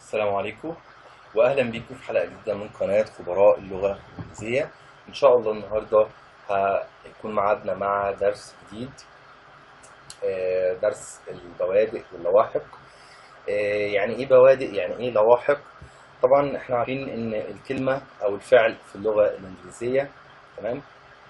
السلام عليكم واهلا بيكم في حلقه جديده من قناه خبراء اللغه الانجليزيه ان شاء الله النهارده هيكون معادنا مع درس جديد آه، درس البوادئ واللواحق آه، يعني ايه بوادئ يعني ايه لواحق طبعا احنا عارفين ان الكلمه او الفعل في اللغه الانجليزيه تمام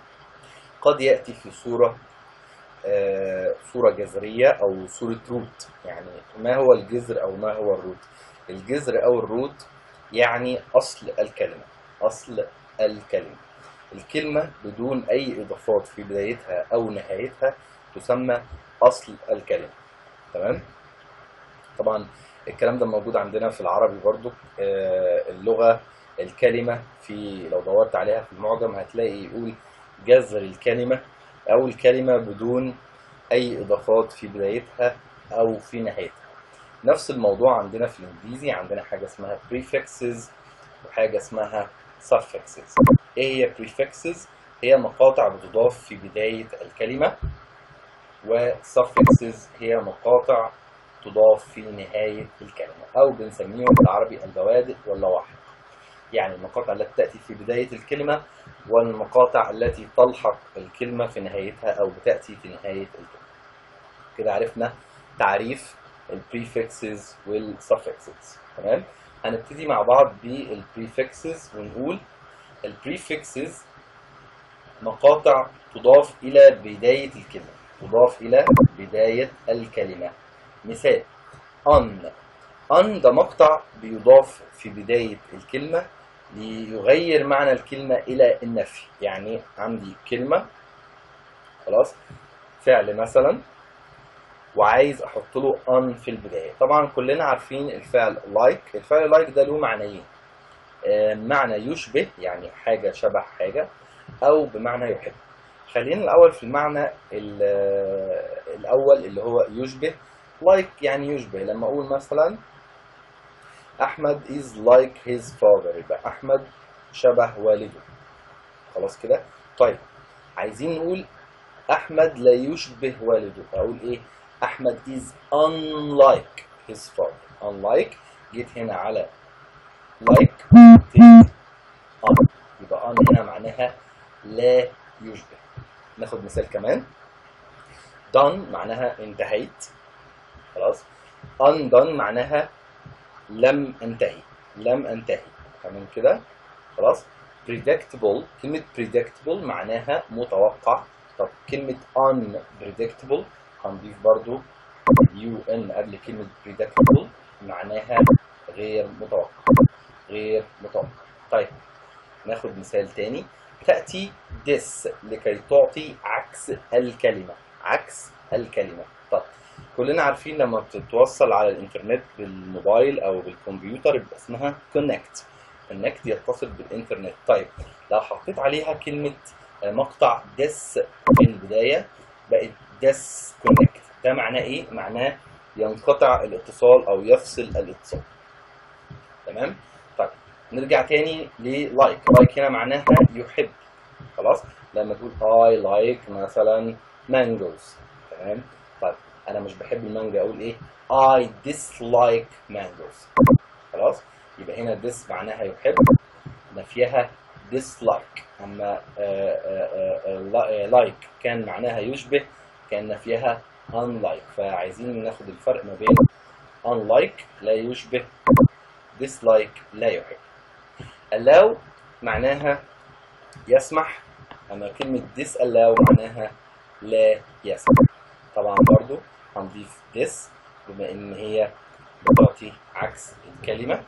قد ياتي في صوره آه، صورة جذرية أو صورة روت يعني ما هو الجذر أو ما هو الروت الجذر أو الروت يعني أصل الكلمة أصل الكلمة الكلمة بدون أي إضافات في بدايتها أو نهايتها تسمى أصل الكلمة تمام طبعا الكلام ده موجود عندنا في العربي برضو آه، اللغة الكلمة في لو دورت عليها في المعجم هتلاقي يقول جذر الكلمة أو الكلمة بدون أي إضافات في بدايتها أو في نهايتها نفس الموضوع عندنا في الإنجليزي عندنا حاجة اسمها prefixes وحاجة اسمها suffixes إيه هي prefixes؟ هي مقاطع بتضاف في بداية الكلمة و suffixes هي مقاطع تضاف في نهاية الكلمة أو بنسميهم بالعربي البوادئ واللواحق يعني المقاطع التي تأتي في بداية الكلمة والمقاطع التي تلحق الكلمة في نهايتها أو بتأتي في نهاية الكلمة كده عرفنا تعريف البريفكسز والسفكسز تمام هنبتدي مع بعض بالبريفكسز ونقول البريفكسز مقاطع تضاف إلى بداية الكلمة تضاف إلى بداية الكلمة مثال on on ده مقطع بيضاف في بداية الكلمة ليغير معنى الكلمة إلى النفي يعني عندي كلمة خلاص فعل مثلا وعايز أحط له on في البداية طبعا كلنا عارفين الفعل like الفعل like ده له معنيين آه، معنى يشبه يعني حاجة شبه حاجة أو بمعنى يحب خلينا الأول في المعنى ال- الأول اللي هو يشبه like يعني يشبه لما أقول مثلا أحمد is like his father يبقى أحمد شبه والده خلاص كده طيب عايزين نقول أحمد لا يشبه والده أقول إيه أحمد is unlike his father unlike جيت هنا على like تيجي on يبقى on هنا معناها لا يشبه ناخد مثال كمان done معناها انتهيت خلاص undone معناها لم انتهي لم انتهي تمام كده خلاص predictable كلمة predictable معناها متوقع طب كلمة unpredictable هنضيف برضو un قبل كلمة predictable معناها غير متوقع غير متوقع طيب ناخد مثال تاني تأتي this لكي تعطي عكس الكلمة عكس الكلمة طب كلنا عارفين لما بتتوصل على الانترنت بالموبايل او بالكمبيوتر يبقى اسمها كونكت كونكت يتصل بالانترنت طيب لو حطيت عليها كلمة آه، مقطع ديس في البداية بقت ديس كونكت ده معناه ايه؟ معناه ينقطع الاتصال او يفصل الاتصال تمام؟ طيب نرجع تاني للايك لايك هنا معناها يحب خلاص لما تقول I like مثلا mangoes تمام طيب انا مش بحب المانجا اقول ايه I dislike mangoes خلاص يبقى هنا this معناها يحب نفيها dislike اما آه، آه، آه، لا- آه، like كان معناها يشبه كان نفيها unlike فعايزين ناخد الفرق ما بين unlike لا يشبه dislike لا يحب allow معناها يسمح اما كلمة disallow معناها لا يسمح طبعا برضو هنضيف this بما ان هي بتعطي عكس الكلمة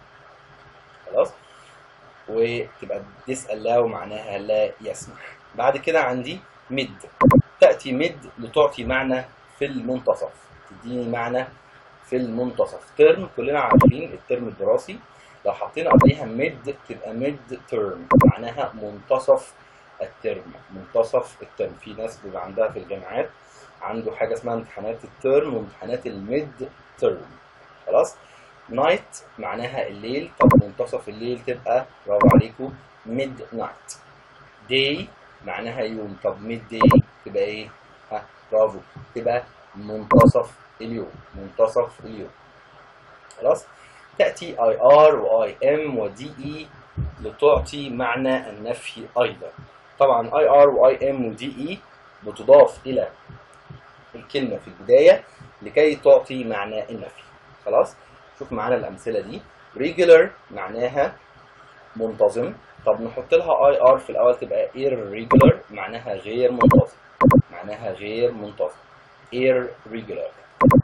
خلاص وتبقى disallow معناها لا يسمح بعد كده عندي mid تأتي mid لتعطي معنى في المنتصف تديني معنى في المنتصف ترم كلنا عارفين الترم الدراسي لو حطينا قبليها mid تبقى mid term معناها منتصف الترم منتصف الترم في ناس بيبقى عندها في الجامعات عنده حاجه اسمها امتحانات الترم وامتحانات الميد ترم خلاص نايت معناها الليل طب منتصف الليل تبقى برافو عليكم ميد نايت داي معناها يوم طب ميد داي تبقى ايه ها برافو تبقى منتصف اليوم منتصف اليوم خلاص تأتي IR و IM و DE لتعطي معنى النفي أيضا طبعا IR و IM و DE بتضاف إلى الكلمة في البداية لكي تعطي معنى النفي خلاص شوف معانا الأمثلة دي regular معناها منتظم طب نحط لها اي ار في الاول تبقى irregular معناها غير منتظم معناها غير منتظم irregular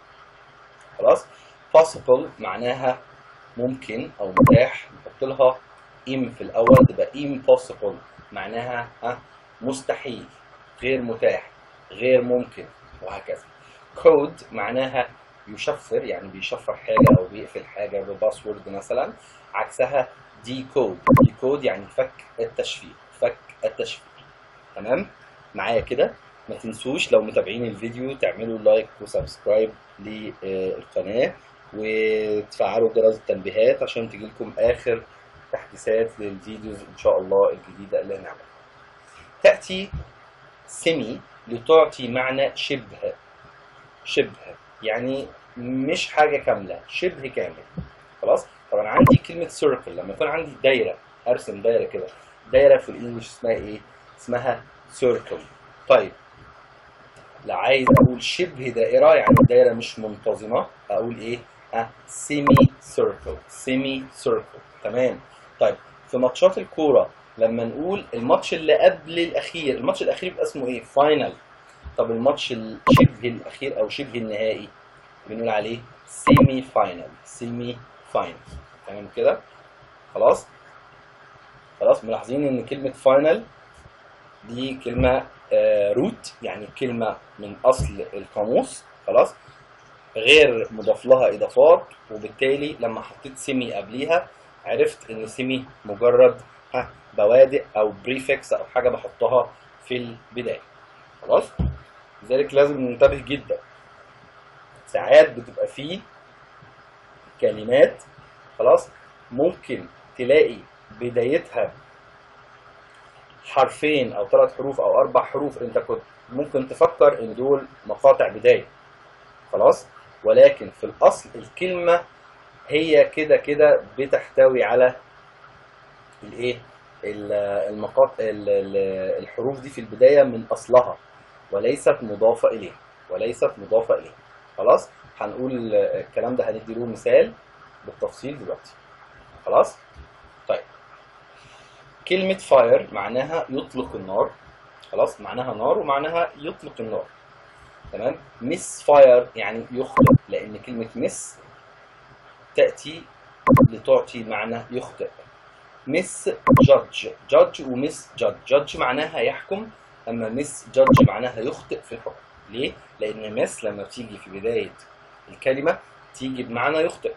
خلاص possible معناها ممكن او متاح نحط لها im في الاول تبقى impossible معناها ها مستحيل غير متاح غير ممكن وهكذا code معناها يشفر يعني بيشفر حاجة أو بيقفل حاجة بباسورد مثلا عكسها ديكود ديكود يعني فك التشفير فك التشفير تمام معايا كده ما تنسوش لو متابعين الفيديو تعملوا لايك وسبسكرايب للقناة وتفعلوا جرس التنبيهات عشان تجيلكم آخر تحديثات للفيديوز إن شاء الله الجديدة اللي هنعملها تأتي سيمي لتعطي معنى شبه شبه يعني مش حاجة كاملة شبه كامل خلاص طبعا عندي كلمة سيركل لما يكون عندي دايرة ارسم دايرة كده دايرة في الانجليش اسمها ايه اسمها سيركل طيب لو عايز اقول شبه دائرة يعني الدايرة مش منتظمة اقول ايه ها سيمي سيركل سيمي سيركل تمام طيب في ماتشات الكورة لما نقول الماتش اللي قبل الاخير الماتش الاخير بيبقى اسمه ايه فاينل طب الماتش الشبه الاخير او شبه النهائي بنقول عليه سيمي فاينل سيمي فاينل تمام كده خلاص خلاص ملاحظين ان كلمه فاينل دي كلمه آه روت يعني كلمه من اصل القاموس خلاص غير مضاف لها اضافات وبالتالي لما حطيت سيمي قبليها عرفت ان سيمي مجرد ها بوادئ او بريفكس او حاجه بحطها في البدايه خلاص لذلك لازم ننتبه جدا ساعات بتبقى فيه كلمات خلاص ممكن تلاقي بدايتها حرفين او ثلاث حروف او اربع حروف انت كنت ممكن تفكر ان دول مقاطع بدايه خلاص ولكن في الاصل الكلمه هي كده كده بتحتوي على الايه المقاطع الحروف دي في البدايه من اصلها وليست مضافه اليها وليست مضافه اليها خلاص هنقول الكلام ده هندي له مثال بالتفصيل دلوقتي خلاص طيب كلمة فاير معناها يطلق النار خلاص معناها نار ومعناها يطلق النار تمام مس فاير يعني يخطئ لأن كلمة مس تأتي لتعطي معنى يخطئ مس جادج جادج ومس جادج جادج معناها يحكم أما مس جادج معناها يخطئ في الحكم ليه؟ لأن مس لما بتيجي في بداية الكلمة تيجي بمعنى يخطئ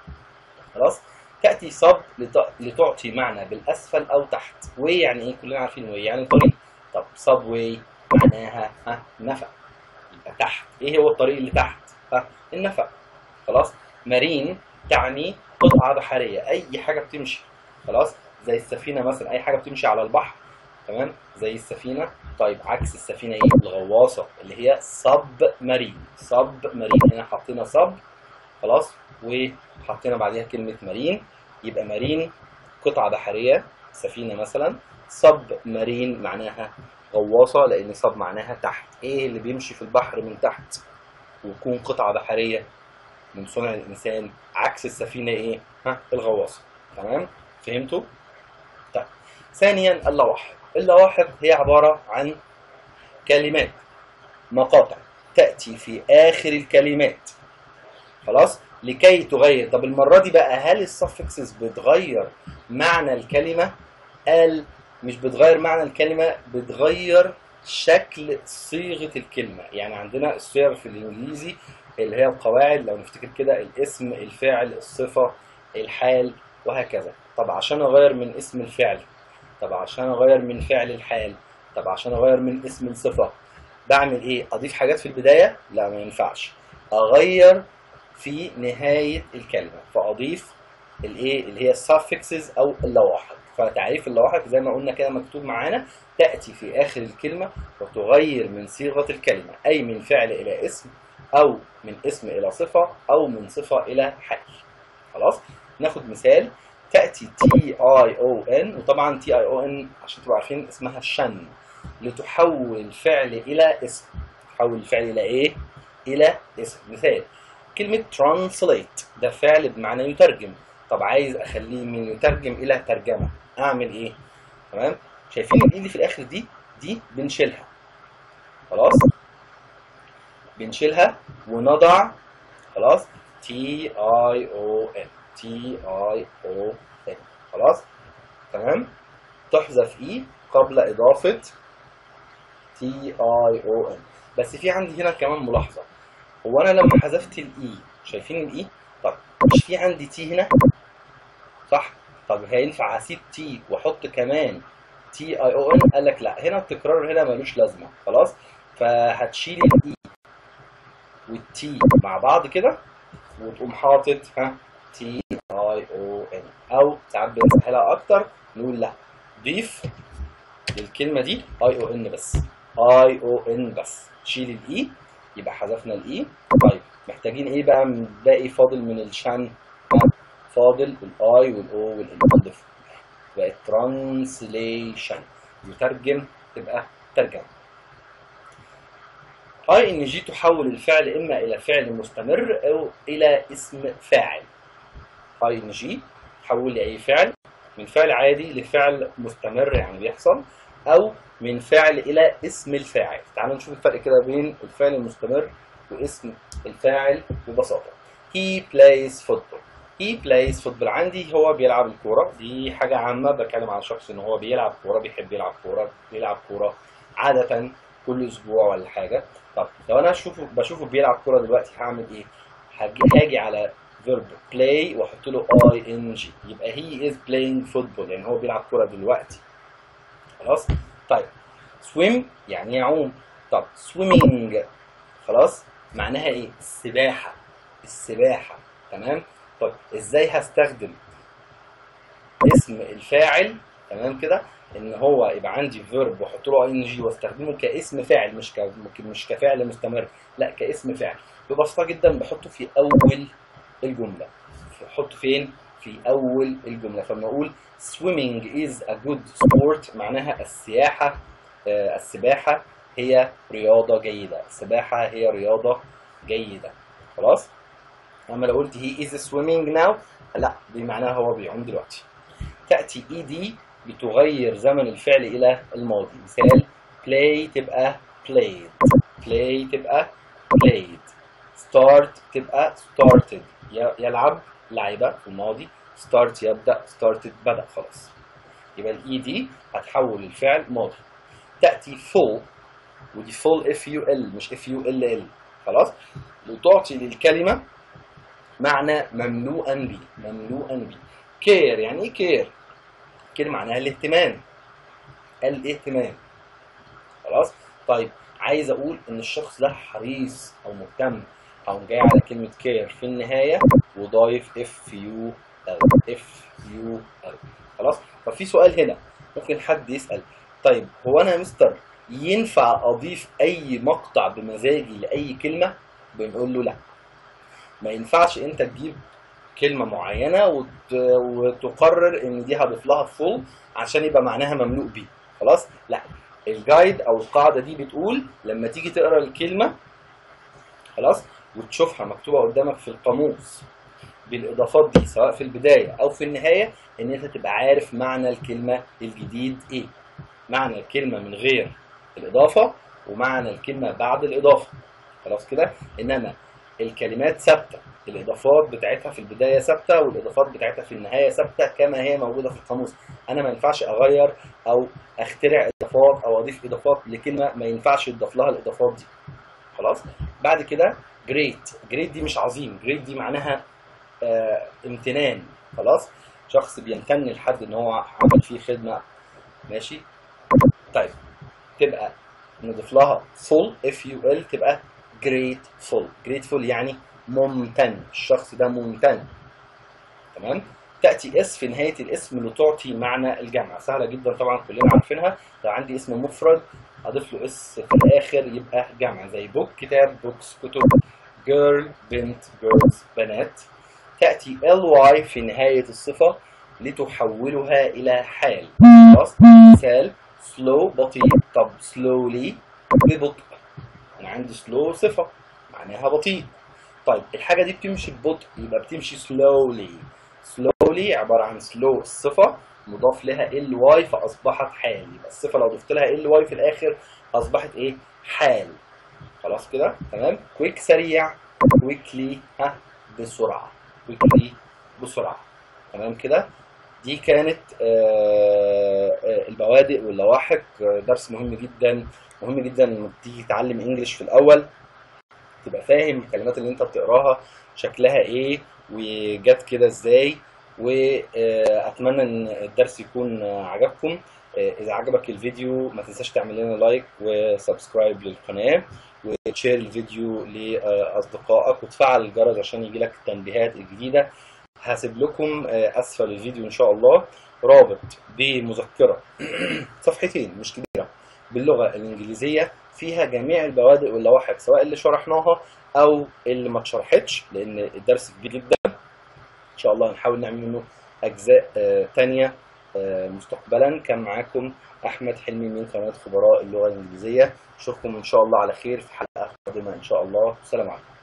خلاص تأتي صب لتعطي معنى بالأسفل أو تحت واي يعني إيه كلنا عارفين واي يعني طريق طب صب واي معناها ها نفق يبقى تحت إيه هو الطريق اللي تحت ها النفق خلاص مارين تعني قطعة بحرية أي حاجة بتمشي خلاص زي السفينة مثلا أي حاجة بتمشي على البحر تمام زي السفينة طيب عكس السفينة إيه الغواصة اللي هي صب مارين صب مارين هنا حطينا صب خلاص وحطينا بعديها كلمة مارين يبقى مارين قطعة بحرية سفينة مثلا صب مارين معناها غواصة لأن صب معناها تحت إيه اللي بيمشي في البحر من تحت ويكون قطعة بحرية من صنع الإنسان عكس السفينة إيه ها الغواصة تمام فهمتوا؟ طيب ثانيا اللواحق اللواحق هي عبارة عن كلمات مقاطع تأتي في آخر الكلمات خلاص لكي تغير طب المرة دي بقى هل السفكسز بتغير معنى الكلمة قال مش بتغير معنى الكلمة بتغير شكل صيغة الكلمة يعني عندنا الصيغ في الإنجليزي اللي هي القواعد لو نفتكر كده الاسم الفعل الصفة الحال وهكذا طب عشان أغير من اسم الفعل طب عشان أغير من فعل الحال طب عشان أغير من اسم الصفة بعمل إيه؟ أضيف حاجات في البداية؟ لا ما ينفعش أغير في نهاية الكلمة فأضيف الإيه اللي هي السفكسز أو اللواحق فتعريف اللواحق زي ما قلنا كده مكتوب معانا تأتي في آخر الكلمة وتغير من صيغة الكلمة أي من فعل إلى اسم أو من اسم إلى صفة أو من صفة إلى حال خلاص ناخد مثال تاتي تي اي او ان وطبعا تي اي او ان عشان تبقوا عارفين اسمها شن لتحول الفعل الى اسم تحول الفعل الى ايه الى اسم مثال كلمة translate ده فعل بمعنى يترجم طب عايز اخليه من يترجم الى ترجمة اعمل ايه تمام شايفين الايد اللي في الاخر دي دي بنشيلها خلاص بنشيلها ونضع خلاص تي اي او ان تي اي او ان خلاص تمام تحذف اي قبل اضافه تي اي او ان بس في عندي هنا كمان ملاحظه هو انا لما حذفت الاي شايفين الاي طب مش في عندي تي هنا صح طب هينفع اسيب تي واحط كمان تي اي او ان قال لك لا هنا التكرار هنا ملوش لازمه خلاص فهتشيل الاي والتي مع بعض كده وتقوم حاطط ها تي اي او ان او ساعات بنسهلها اكتر نقول لا ضيف للكلمه دي اي او ان بس اي او ان بس شيل الاي يبقى حذفنا الاي طيب محتاجين ايه بقى من باقي فاضل من الشان فاضل الاي والاو والان نضيف بقت ترانسليشن يترجم تبقى ترجمه اي ان جي تحول الفعل اما الى فعل مستمر او الى اسم فاعل اي ان جي تحول لاي فعل من فعل عادي لفعل مستمر يعني بيحصل او من فعل الى اسم الفاعل تعالوا نشوف الفرق كده بين الفعل المستمر واسم الفاعل ببساطه he plays football he plays football عندي هو بيلعب الكوره دي حاجه عامه بتكلم على شخص ان هو بيلعب كوره بيحب يلعب كوره بيلعب كوره عاده كل اسبوع ولا حاجه طب لو انا اشوفه بشوفه بيلعب كوره دلوقتي هعمل ايه هاجي, هاجي على verb play واحط له اي ان جي يبقى he is playing football يعني هو بيلعب كوره دلوقتي خلاص طيب swim يعني يعوم طب swimming خلاص معناها ايه السباحه السباحه تمام طب ازاي هستخدم اسم الفاعل تمام كده ان هو يبقى عندي فيرب واحط له ان جي واستخدمه كاسم فاعل مش ك... مش كفعل مستمر لا كاسم فاعل ببساطه جدا بحطه في اول الجمله بحطه فين في اول الجمله فلما اقول swimming is a good sport معناها السياحه آه السباحه هي رياضه جيده السباحه هي رياضه جيده خلاص اما لو قلت he is swimming now لا دي معناها هو بيعوم دلوقتي تاتي اي دي بتغير زمن الفعل الى الماضي مثال play تبقى played play تبقى played start تبقى started يلعب لعبة في الماضي start يبدأ started بدأ خلاص يبقى الاي دي هتحول الفعل ماضي تأتي full ودي full اف يو ال مش اف يو ال ال خلاص وتعطي للكلمة معنى مملوءا به مملوءا به كير يعني ايه كير كير معناها الاهتمام الاهتمام خلاص طيب عايز اقول ان الشخص ده حريص او مهتم او جاي على كلمه كير في النهايه وضايف اف يو ال اف يو ال خلاص طب في سؤال هنا ممكن حد يسال طيب هو انا يا مستر ينفع اضيف اي مقطع بمزاجي لاي كلمه بنقول له لا ما ينفعش انت تجيب كلمه معينه وت... وتقرر ان دي هضيف لها فول عشان يبقى معناها مملوء بيه خلاص لا الجايد او القاعده دي بتقول لما تيجي تقرا الكلمه خلاص وتشوفها مكتوبه قدامك في القاموس بالاضافات دي سواء في البدايه او في النهايه ان انت تبقى عارف معنى الكلمه الجديد ايه معنى الكلمه من غير الاضافه ومعنى الكلمه بعد الاضافه خلاص كده انما الكلمات ثابته الاضافات بتاعتها في البدايه ثابته والاضافات بتاعتها في النهايه ثابته كما هي موجوده في القاموس انا ما ينفعش اغير او اخترع اضافات او اضيف اضافات لكلمه ما ينفعش يضاف لها الاضافات دي خلاص بعد كده جريت جريت دي مش عظيم جريت دي معناها آه امتنان خلاص شخص بيمتن لحد ان هو عمل فيه خدمه ماشي طيب تبقى نضيف لها full اف يو ال تبقى grateful grateful يعني ممتن الشخص ده ممتن تمام تأتي اس في نهاية الاسم لتعطي معنى الجمع سهلة جدا طبعا كلنا عارفينها لو عندي اسم مفرد أضيف له اس في الآخر يبقى جمع زي بوك كتاب بوكس كتب جيرل بنت جيرلز بنات تأتي ly في نهاية الصفة لتحولها إلى حال خلاص مثال slow بطيء طب slowly ببطء أنا عندي slow صفة معناها بطيء طيب الحاجة دي بتمشي ببطء يبقى بتمشي slowly slowly عبارة عن slow الصفة مضاف لها ly فأصبحت حال يبقى الصفة لو ضفت لها ly في الآخر أصبحت إيه حال خلاص كده تمام كويك سريع كويكلي ها بسرعة كويكلي بسرعة تمام كده دي كانت آه، آه، المبادئ واللواحق آه، درس مهم جدا مهم جدا لما تيجي تتعلم انجليش في الاول تبقى فاهم الكلمات اللي انت بتقراها شكلها ايه وجت كده ازاي واتمنى ان الدرس يكون آه، عجبكم آه، اذا عجبك الفيديو ما تنساش تعمل لنا لايك وسبسكرايب للقناه وتشير الفيديو لاصدقائك وتفعل الجرس عشان يجيلك التنبيهات الجديده هسيب لكم آه، اسفل الفيديو ان شاء الله رابط بمذكره صفحتين مش كبيره باللغه الانجليزيه فيها جميع البوادئ واللواحق سواء اللي شرحناها او اللي ما اتشرحتش لان الدرس كبير جدا ان شاء الله هنحاول نعمل منه اجزاء آه، تانية آه، مستقبلا كان معاكم احمد حلمي من قناه خبراء اللغه الانجليزيه اشوفكم ان شاء الله على خير في حلقه قادمه ان شاء الله والسلام عليكم